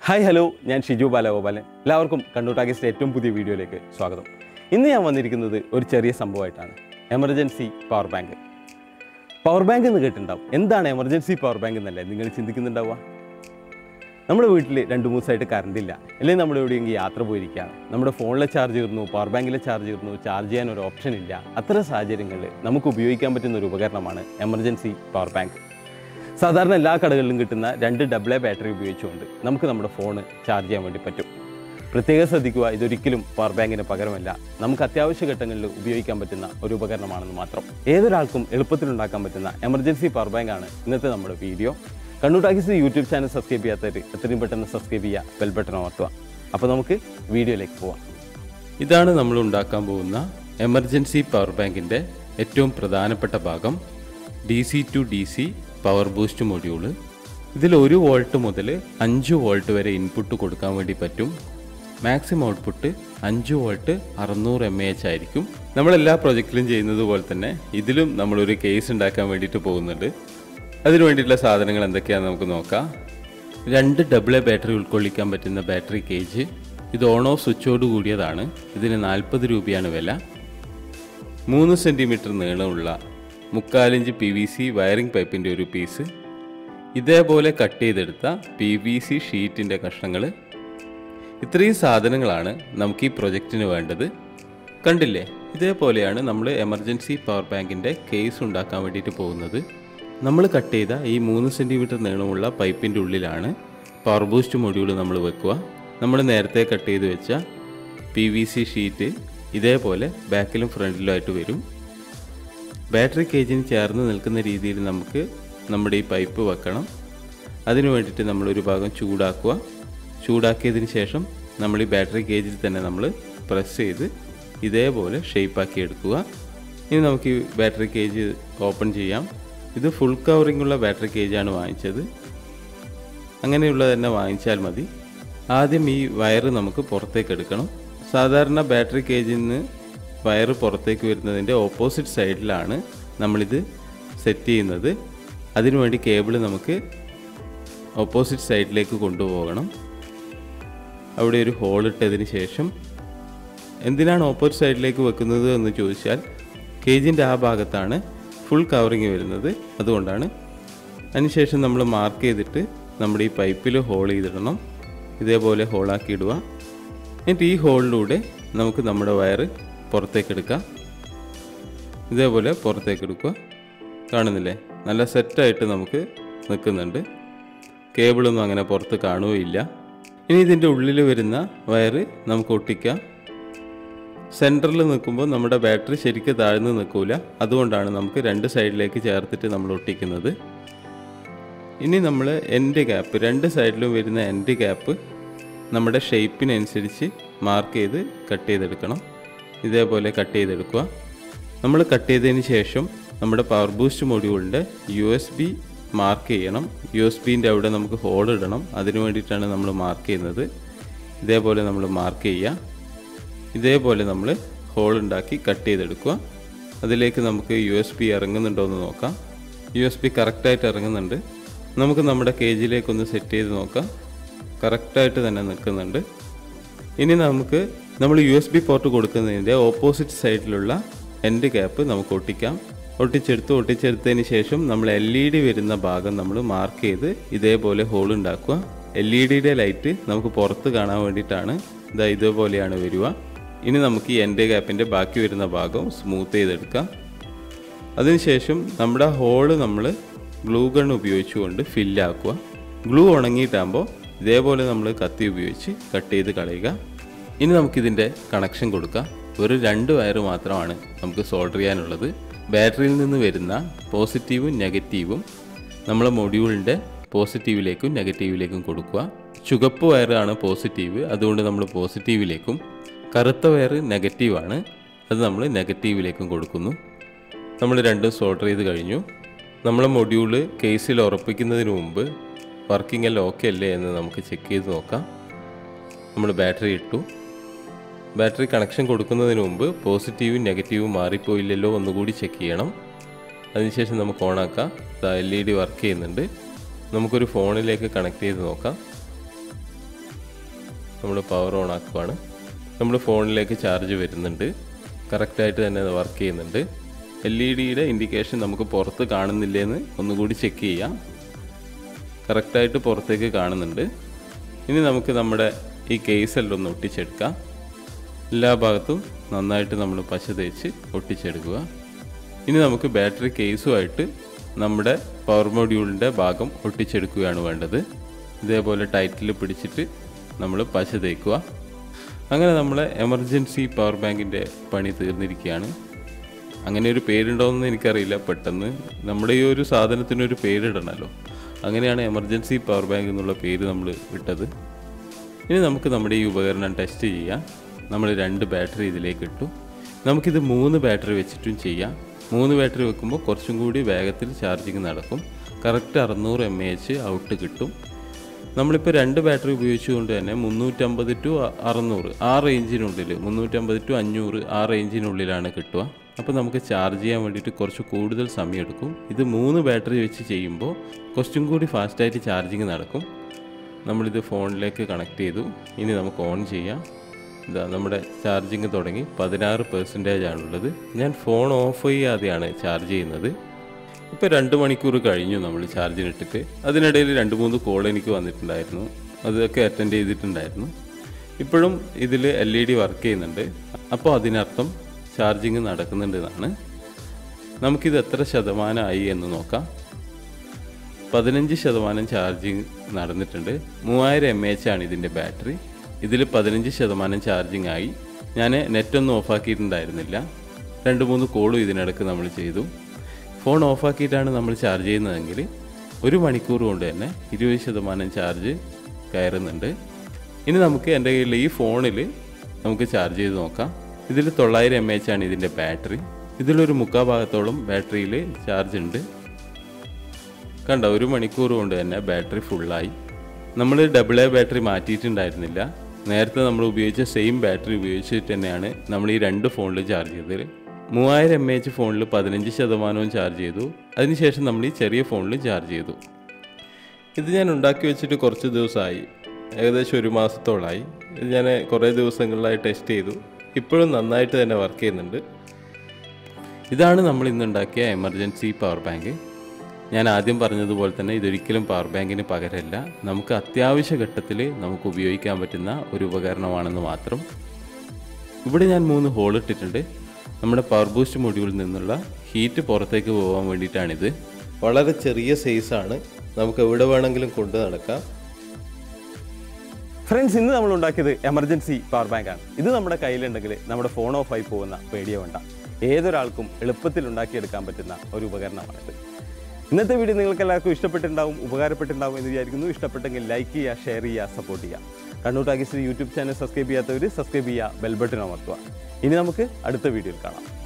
hi hello ഞാൻ ഷിജു ബാലഗോപാലൻ എല്ലാവർക്കും കണ്ണൂട്ടാക്കിസ്റ്റ് ഏറ്റവും പുതിയ വീഡിയോയിലേക്ക് സ്വാഗതം ഇന്ന് ഞാൻ വന്നിരിക്കുന്നത് ഒരു ചെറിയ സംഭവമായിട്ടാണ് emergency power bank power bank എന്ന് കേട്ടിട്ടുണ്ടാവും എന്താണ് എമർജൻസി പവർ ബാങ്ക് എന്നല്ലേ നിങ്ങൾ ചിന്തിക്കുന്നുണ്ടാവുക നമ്മുടെ വീട്ടിൽ രണ്ട് മൂന്ന് ദിവസമായിട്ട് കറണ്ട് ഇല്ല അല്ലെങ്കിൽ നമ്മൾ എവിടെയെങ്കിലും യാത്ര പോയിരിക്കുകയാണ് നമ്മുടെ ഫോണിലെ ചാർജ് തീർന്നു പവർ ബാങ്കിലെ ചാർജ് തീർന്നു ചാർജ് ചെയ്യാൻ ഒരു ഓപ്ഷൻ ഇല്ല അത്തരം സാഹചര്യങ്ങളിൽ നമുക്ക് ഉപയോഗിക്കാൻ പറ്റുന്ന ഒരു ഉപകരണമാണ് എമർജൻസി പവർ ബാങ്ക് സാധാരണ എല്ലാ കടകളിലും കിട്ടുന്ന രണ്ട് ഡബിൾ എ ബാറ്ററി ഉപയോഗിച്ചുകൊണ്ട് നമുക്ക് നമ്മുടെ ഫോണ് ചാർജ് ചെയ്യാൻ വേണ്ടി പറ്റും പ്രത്യേകം ശ്രദ്ധിക്കുക ഇതൊരിക്കലും പവർ ബാങ്കിന് പകരമല്ല നമുക്ക് അത്യാവശ്യ ഘട്ടങ്ങളിൽ ഉപയോഗിക്കാൻ പറ്റുന്ന ഒരു ഉപകരണമാണെന്ന് മാത്രം ഏതൊരാൾക്കും എളുപ്പത്തിൽ ഉണ്ടാക്കാൻ പറ്റുന്ന എമർജൻസി പവർ ബാങ്ക് ആണ് ഇന്നത്തെ നമ്മുടെ video Kannur Talkies YouTube channel subscribe ചെയ്യാത്തവർ എത്രയും പെട്ടെന്ന് സബ്സ്ക്രൈബ് ചെയ്യുക ബെൽ ബട്ടൺ അമർത്തുക അപ്പോൾ നമുക്ക് വീഡിയോയിലേക്ക് പോവാം ഇതാണ് നമ്മൾ ഉണ്ടാക്കാൻ പോകുന്ന എമർജൻസി പവർ ബാങ്കിൻ്റെ ഏറ്റവും പ്രധാനപ്പെട്ട ഭാഗം D C to D C power boost module ഇതിൽ ഒരു വോൾട്ട് മുതൽ അഞ്ച് വോൾട്ട് വരെ ഇൻപുട്ട് കൊടുക്കാൻ വേണ്ടി പറ്റും മാക്സിമം ഔട്ട്പുട്ട് അഞ്ച് വോൾട്ട് അറുന്നൂറ് എം എച്ച് ആയിരിക്കും നമ്മൾ എല്ലാ പ്രൊജക്റ്റിലും ചെയ്യുന്നത് പോലെ തന്നെ ഇതിലും നമ്മളൊരു കേസ് ഉണ്ടാക്കാൻ വേണ്ടിയിട്ട് പോകുന്നുണ്ട് അതിനു വേണ്ടിയിട്ടുള്ള സാധനങ്ങൾ എന്തൊക്കെയാണെന്ന് നമുക്ക് നോക്കാം രണ്ട് ഡബിൾ എ ബാറ്ററി ഉൾക്കൊള്ളിക്കാൻ പറ്റുന്ന ബാറ്ററി കേജ് ഇത് ഓൺ ഓഫ് സ്വിച്ചോട് കൂടിയതാണ് ഇതിന് നാൽപ്പത് രൂപയാണ് വില മൂന്ന് സെൻറ്റിമീറ്റർ നീളമുള്ള മുക്കാലിഞ്ച് പി വി സി വയറിംഗ് പൈപ്പിൻ്റെ ഒരു പീസ് ഇതേപോലെ കട്ട് ചെയ്തെടുത്ത പി വി സി ഷീറ്റിൻ്റെ കഷ്ണങ്ങൾ ഇത്രയും സാധനങ്ങളാണ് നമുക്ക് ഈ പ്രൊജക്റ്റിന് വേണ്ടത് കണ്ടില്ലേ ഇതേപോലെയാണ് നമ്മൾ എമർജൻസി പവർ ബാങ്കിൻ്റെ കേസ് ഉണ്ടാക്കാൻ വേണ്ടിയിട്ട് പോകുന്നത് നമ്മൾ കട്ട് ചെയ്ത ഈ മൂന്ന് സെൻറ്റിമീറ്റർ നീളമുള്ള പൈപ്പിൻ്റെ ഉള്ളിലാണ് പവർ ബൂസ്റ്റ് മൊഡ്യൂൾ നമ്മൾ വെക്കുക നമ്മൾ നേരത്തെ കട്ട് ചെയ്ത് വെച്ച പി വി സി ഷീറ്റ് ഇതേപോലെ ബാക്കിലും ഫ്രണ്ടിലുമായിട്ട് വരും ബാറ്ററി കേജിന് ചേർന്ന് നിൽക്കുന്ന രീതിയിൽ നമുക്ക് നമ്മുടെ ഈ പൈപ്പ് വെക്കണം അതിനു വേണ്ടിയിട്ട് നമ്മളൊരു ഭാഗം ചൂടാക്കുക ചൂടാക്കിയതിന് ശേഷം നമ്മൾ ഈ ബാറ്ററി കേജിൽ തന്നെ നമ്മൾ പ്രസ് ചെയ്ത് ഇതേപോലെ ഷേപ്പാക്കി എടുക്കുക ഇനി നമുക്ക് ഈ ബാറ്ററി കേജ് ഓപ്പൺ ചെയ്യാം ഇത് ഫുൾ കവറിംഗ് ഉള്ള ബാറ്ററി കേജാണ് വാങ്ങിച്ചത് അങ്ങനെയുള്ള തന്നെ വാങ്ങിച്ചാൽ മതി ആദ്യം ഈ വയറ് നമുക്ക് പുറത്തേക്ക് എടുക്കണം സാധാരണ ബാറ്ററി കേജിൽ നിന്ന് വയറ് പുറത്തേക്ക് വരുന്നതിൻ്റെ ഓപ്പോസിറ്റ് സൈഡിലാണ് നമ്മളിത് സെറ്റ് ചെയ്യുന്നത് അതിനുവേണ്ടി കേബിൾ നമുക്ക് ഓപ്പോസിറ്റ് സൈഡിലേക്ക് കൊണ്ടുപോകണം അവിടെ ഒരു ഹോൾ ഇട്ടതിന് ശേഷം എന്തിനാണ് ഓപ്പോസിറ്റ് സൈഡിലേക്ക് വെക്കുന്നത് എന്ന് ചോദിച്ചാൽ കേജിൻ്റെ ആ ഭാഗത്താണ് ഫുൾ കവറിങ് വരുന്നത് അതുകൊണ്ടാണ് അതിനുശേഷം നമ്മൾ മാർക്ക് ചെയ്തിട്ട് നമ്മുടെ ഈ പൈപ്പിൽ ഹോൾ ചെയ്തിടണം ഇതേപോലെ ഹോളാക്കി ഇടുക എന്നിട്ട് ഈ ഹോളിലൂടെ നമുക്ക് നമ്മുടെ വയറ് പുറത്തേക്ക് എടുക്കാം ഇതേപോലെ പുറത്തേക്ക് എടുക്കുക കാണുന്നില്ലേ നല്ല സെറ്റായിട്ട് നമുക്ക് നിൽക്കുന്നുണ്ട് കേബിളൊന്നും അങ്ങനെ പുറത്ത് കാണുകയില്ല ഇനി ഇതിൻ്റെ ഉള്ളിൽ വരുന്ന വയറ് നമുക്ക് ഒട്ടിക്കാം സെൻറ്ററിൽ നിൽക്കുമ്പോൾ നമ്മുടെ ബാറ്ററി ശരിക്കും താഴ്ന്നു നിൽക്കില്ല അതുകൊണ്ടാണ് നമുക്ക് രണ്ട് സൈഡിലേക്ക് ചേർത്തിട്ട് നമ്മൾ ഒട്ടിക്കുന്നത് ഇനി നമ്മൾ എൻഡ് ഗ്യാപ്പ് രണ്ട് സൈഡിലും വരുന്ന എൻഡ് ഗ്യാപ്പ് നമ്മുടെ ഷേപ്പിനനുസരിച്ച് മാർക്ക് ചെയ്ത് കട്ട് ചെയ്തെടുക്കണം ഇതേപോലെ കട്ട് ചെയ്തെടുക്കുക നമ്മൾ കട്ട് ചെയ്തതിന് ശേഷം നമ്മുടെ പവർ ബൂസ്റ്റ് മൊഡ്യൂളിൻ്റെ യു എസ് ബി മാർക്ക് ചെയ്യണം യു എസ് ബിൻ്റെ അവിടെ നമുക്ക് ഹോൾ ഇടണം അതിന് വേണ്ടിയിട്ടാണ് നമ്മൾ മാർക്ക് ചെയ്യുന്നത് ഇതേപോലെ നമ്മൾ മാർക്ക് ചെയ്യുക ഇതേപോലെ നമ്മൾ ഹോൾ ഉണ്ടാക്കി കട്ട് ചെയ്തെടുക്കുക അതിലേക്ക് നമുക്ക് യു എസ് ബി ഇറങ്ങുന്നുണ്ടോ എന്ന് നോക്കാം യു എസ് ബി കറക്റ്റായിട്ട് ഇറങ്ങുന്നുണ്ട് നമുക്ക് നമ്മുടെ കേജിലേക്കൊന്ന് സെറ്റ് ചെയ്ത് നോക്കാം കറക്റ്റായിട്ട് തന്നെ നിൽക്കുന്നുണ്ട് ഇനി നമുക്ക് നമ്മൾ യു എസ് ബി പോർട്ട് കൊടുക്കുന്നതിൻ്റെ ഓപ്പോസിറ്റ് സൈഡിലുള്ള എൻഡ് ക്യാപ്പ് നമുക്ക് ഒട്ടിക്കാം ഒട്ടിച്ചെടുത്ത് ഒട്ടിച്ചെടുത്തതിന് ശേഷം നമ്മൾ എൽ ഇ ഡി വരുന്ന ഭാഗം നമ്മൾ മാർക്ക് ചെയ്ത് ഇതേപോലെ ഹോൾ ഉണ്ടാക്കുക എൽ ഇ ഡിയുടെ ലൈറ്റ് നമുക്ക് പുറത്ത് കാണാൻ വേണ്ടിയിട്ടാണ് ഇതാ ഇതേപോലെയാണ് വരിക ഇനി നമുക്ക് ഈ എൻഡ് ക്യാപ്പിൻ്റെ ബാക്കി വരുന്ന ഭാഗം സ്മൂത്ത് ചെയ്തെടുക്കാം അതിനുശേഷം നമ്മുടെ ഹോള് നമ്മൾ ഗ്ലൂ ഗൺ ഉപയോഗിച്ചുകൊണ്ട് ഫില്ലാക്കുക ഗ്ലൂ ഉണങ്ങിയിട്ടാകുമ്പോൾ ഇതേപോലെ നമ്മൾ കത്തി ഉപയോഗിച്ച് കട്ട് ചെയ്ത് കളയുക ഇനി നമുക്കിതിൻ്റെ കണക്ഷൻ കൊടുക്കാം ഒരു രണ്ട് വയറ് മാത്രമാണ് നമുക്ക് സോൾഡർ ചെയ്യാനുള്ളത് ബാറ്ററിയിൽ നിന്ന് വരുന്ന പോസിറ്റീവും നെഗറ്റീവും നമ്മളെ മൊഡ്യൂളിൻ്റെ പോസിറ്റീവിലേക്കും നെഗറ്റീവിലേക്കും കൊടുക്കുക ചുവപ്പ് വയറാണ് പോസിറ്റീവ് അതുകൊണ്ട് നമ്മൾ പോസിറ്റീവിലേക്കും കറുത്ത വയറ് നെഗറ്റീവാണ് അത് നമ്മൾ നെഗറ്റീവിലേക്കും കൊടുക്കുന്നു നമ്മൾ രണ്ടും സോൾഡർ ചെയ്ത് കഴിഞ്ഞു നമ്മളെ മൊഡ്യൂള് കേസിൽ ഉറപ്പിക്കുന്നതിന് മുമ്പ് വർക്കിംഗ് എല്ലാം ഓക്കെ അല്ലേ എന്ന് നമുക്ക് ചെക്ക് ചെയ്ത് നോക്കാം നമ്മൾ ബാറ്ററി ഇട്ടു ബാറ്ററി കണക്ഷൻ കൊടുക്കുന്നതിന് മുമ്പ് പോസിറ്റീവും നെഗറ്റീവും മാറിപ്പോയില്ലല്ലോ ഒന്നുകൂടി ചെക്ക് ചെയ്യണം അതിനുശേഷം നമുക്ക് ഓണാക്കാം എൽ ഇ ഡി വർക്ക് ചെയ്യുന്നുണ്ട് നമുക്കൊരു ഫോണിലേക്ക് കണക്ട് ചെയ്ത് നോക്കാം നമ്മൾ പവർ ഓൺ ആക്കുവാണ് നമ്മൾ ഫോണിലേക്ക് ചാർജ് വരുന്നുണ്ട് കറക്റ്റായിട്ട് തന്നെ അത് വർക്ക് ചെയ്യുന്നുണ്ട് എൽ ഇ ഡിയുടെ ഇൻഡിക്കേഷൻ നമുക്ക് പുറത്ത് കാണുന്നില്ലേന്ന് ഒന്നുകൂടി ചെക്ക് ചെയ്യാം കറക്റ്റായിട്ട് പുറത്തേക്ക് കാണുന്നുണ്ട് ഇനി നമുക്ക് നമ്മുടെ ഈ കേസെല്ലാം ഒന്ന് ഒട്ടിച്ചെടുക്കാം എല്ലാ ഭാഗത്തും നന്നായിട്ട് നമ്മൾ പശ തേച്ച് ഒട്ടിച്ചെടുക്കുക ഇനി നമുക്ക് ബാറ്ററി കേസുമായിട്ട് നമ്മുടെ പവർ മൊഡ്യൂളിൻ്റെ ഭാഗം ഒട്ടിച്ചെടുക്കുകയാണ് വേണ്ടത് ഇതേപോലെ ടൈറ്റിൽ പിടിച്ചിട്ട് നമ്മൾ പശ തേക്കുക അങ്ങനെ നമ്മളെ എമർജൻസി പവർ ബാങ്കിൻ്റെ പണി തീർന്നിരിക്കുകയാണ് അങ്ങനെ ഒരു പേരുണ്ടോയെന്ന് എനിക്കറിയില്ല പെട്ടെന്ന് നമ്മുടെ ഈ ഒരു സാധനത്തിനൊരു പേരിടണമല്ലോ അങ്ങനെയാണ് എമർജൻസി പവർ ബാങ്ക് എന്നുള്ള പേര് നമ്മൾ വിട്ടത് ഇനി നമുക്ക് നമ്മുടെ ഈ ഉപകരണം ടെസ്റ്റ് ചെയ്യാം നമ്മൾ രണ്ട് ബാറ്ററി ഇതിലേക്ക് ഇട്ടു നമുക്കിത് മൂന്ന് ബാറ്ററി വെച്ചിട്ടും ചെയ്യാം മൂന്ന് ബാറ്ററി വെക്കുമ്പോൾ കുറച്ചും കൂടി വേഗത്തിൽ ചാർജിങ് നടക്കും കറക്റ്റ് അറുന്നൂറ് എം എ എച്ച് ഔട്ട് കിട്ടും നമ്മളിപ്പോൾ രണ്ട് ബാറ്ററി ഉപയോഗിച്ചുകൊണ്ട് തന്നെ മുന്നൂറ്റമ്പത് ടു അറുന്നൂറ് ആ റേഞ്ചിനുള്ളിൽ മുന്നൂറ്റമ്പത് ടു അഞ്ഞൂറ് ആ റേഞ്ചിനുള്ളിലാണ് കിട്ടുക അപ്പോൾ നമുക്ക് ചാർജ് ചെയ്യാൻ വേണ്ടിയിട്ട് കുറച്ച് കൂടുതൽ സമയം എടുക്കും ഇത് മൂന്ന് ബാറ്ററി വെച്ച് ചെയ്യുമ്പോൾ കുറച്ചും കൂടി ഫാസ്റ്റായിട്ട് ചാർജിങ് നടക്കും നമ്മളിത് ഫോണിലേക്ക് കണക്ട് ചെയ്തു ഇനി നമുക്ക് ഓൺ ചെയ്യാം ഇതാ നമ്മുടെ ചാർജിങ് തുടങ്ങി പതിനാറ് പെർസെൻറ്റേജ് ആണുള്ളത് ഞാൻ ഫോൺ ഓഫ് ചെയ്യാതെയാണ് ചാർജ് ചെയ്യുന്നത് ഇപ്പോൾ രണ്ട് മണിക്കൂർ കഴിഞ്ഞു നമ്മൾ ചാർജിനിട്ടിട്ട് അതിനിടയിൽ രണ്ട് മൂന്ന് കോൾ എനിക്ക് വന്നിട്ടുണ്ടായിരുന്നു അതൊക്കെ അറ്റൻഡ് ചെയ്തിട്ടുണ്ടായിരുന്നു ഇപ്പോഴും ഇതിൽ എൽ ഇ ഡി വർക്ക് ചെയ്യുന്നുണ്ട് അപ്പോൾ അതിനർത്ഥം ചാർജിങ് നടക്കുന്നുണ്ട് എന്നാണ് നമുക്കിത് എത്ര ശതമാനമായി എന്ന് നോക്കാം പതിനഞ്ച് ശതമാനം ചാർജിങ് നടന്നിട്ടുണ്ട് മൂവായിരം എം എച്ച് ആണ് ഇതിൻ്റെ ബാറ്ററി ഇതിൽ പതിനഞ്ച് ശതമാനം ചാർജിങ് ആയി ഞാൻ നെറ്റൊന്നും ഓഫാക്കിയിട്ടുണ്ടായിരുന്നില്ല രണ്ട് മൂന്ന് കോളും ഇതിനിടക്ക് നമ്മൾ ചെയ്തു ഫോൺ ഓഫാക്കിയിട്ടാണ് നമ്മൾ ചാർജ് ചെയ്യുന്നതെങ്കിൽ ഒരു മണിക്കൂർ കൊണ്ട് തന്നെ ഇരുപത് ശതമാനം ചാർജ് കയറുന്നുണ്ട് ഇനി നമുക്ക് എൻ്റെ കയ്യിൽ ഈ ഫോണിൽ നമുക്ക് ചാർജ് ചെയ്ത് നോക്കാം ഇതിൽ തൊള്ളായിരം എം എച്ച് ആണ് ഇതിൻ്റെ ബാറ്ററി ഇതിലൊരു മുക്കാൽ ഭാഗത്തോളം ബാറ്ററിയിൽ ചാർജ് ഉണ്ട് കണ്ട ഒരു മണിക്കൂർ കൊണ്ട് തന്നെ ബാറ്ററി ഫുള്ളായി നമ്മൾ ഡബിൾ എ ബാറ്ററി മാറ്റിയിട്ടുണ്ടായിരുന്നില്ല നേരത്തെ നമ്മൾ ഉപയോഗിച്ച സെയിം ബാറ്ററി ഉപയോഗിച്ചിട്ട് തന്നെയാണ് നമ്മൾ ഈ രണ്ട് ഫോണിൽ ചാർജ് ചെയ്തത് മൂവായിരം എം എച്ച് ഫോണിൽ പതിനഞ്ച് ശതമാനവും ചാർജ് ചെയ്തു അതിനുശേഷം നമ്മൾ ഈ ചെറിയ ഫോണിൽ ചാർജ് ചെയ്തു ഇത് ഞാൻ ഉണ്ടാക്കി വെച്ചിട്ട് കുറച്ച് ദിവസമായി ഏകദേശം ഒരു മാസത്തോളമായി ഇത് ഞാൻ കുറേ ദിവസങ്ങളിലായി ടെസ്റ്റ് ചെയ്തു ഇപ്പോഴും നന്നായിട്ട് തന്നെ വർക്ക് ചെയ്യുന്നുണ്ട് ഇതാണ് നമ്മൾ ഇന്നുണ്ടാക്കിയ എമർജൻസി പവർ ബാങ്ക് ഞാൻ ആദ്യം പറഞ്ഞതുപോലെ തന്നെ ഇതൊരിക്കലും പവർ ബാങ്കിന് പകരമല്ല നമുക്ക് അത്യാവശ്യ ഘട്ടത്തിൽ നമുക്ക് ഉപയോഗിക്കാൻ പറ്റുന്ന ഒരു ഉപകരണമാണെന്ന് മാത്രം ഇവിടെ ഞാൻ മൂന്ന് ഹോൾ ഇട്ടിട്ടുണ്ട് നമ്മുടെ പവർ ബൂസ്റ്റ് മൊഡ്യൂളിൽ നിന്നുള്ള ഹീറ്റ് പുറത്തേക്ക് പോകാൻ വേണ്ടിയിട്ടാണിത് വളരെ ചെറിയ സൈസാണ് നമുക്ക് എവിടെ വേണമെങ്കിലും കൊണ്ടു നടക്കാം ഫ്രണ്ട്സ് ഇന്ന് നമ്മൾ ഉണ്ടാക്കിയത് എമർജൻസി പവർ ബാങ്ക് ആണ് ഇത് നമ്മുടെ കയ്യിലുണ്ടെങ്കിൽ നമ്മുടെ ഫോൺ ഓഫ് ആയി പോകുന്ന പേടിയോ വേണ്ട ഏതൊരാൾക്കും എളുപ്പത്തിൽ ഉണ്ടാക്കിയെടുക്കാൻ പറ്റുന്ന ഒരു ഉപകരണമാണിത് ഇന്നത്തെ വീഡിയോ നിങ്ങൾക്ക് എല്ലാവർക്കും ഇഷ്ടപ്പെട്ടിട്ടുണ്ടാവും ഉപകാരപ്പെട്ടിട്ടുണ്ടാവും എന്ന് വിചാരിക്കുന്നു ഇഷ്ടപ്പെട്ടെങ്കിൽ ലൈക്ക് ചെയ്യുക ഷെയർ ചെയ്യുക സപ്പോർട്ട് ചെയ്യുക Kannur talkies YouTube channel subscribe ചെയ്യാത്തവർ സബ്സ്ക്രൈബ് ചെയ്യുക ബെൽ ബട്ടൺ അമർത്തുക ഇനി നമുക്ക് അടുത്ത വീഡിയോയിൽ കാണാം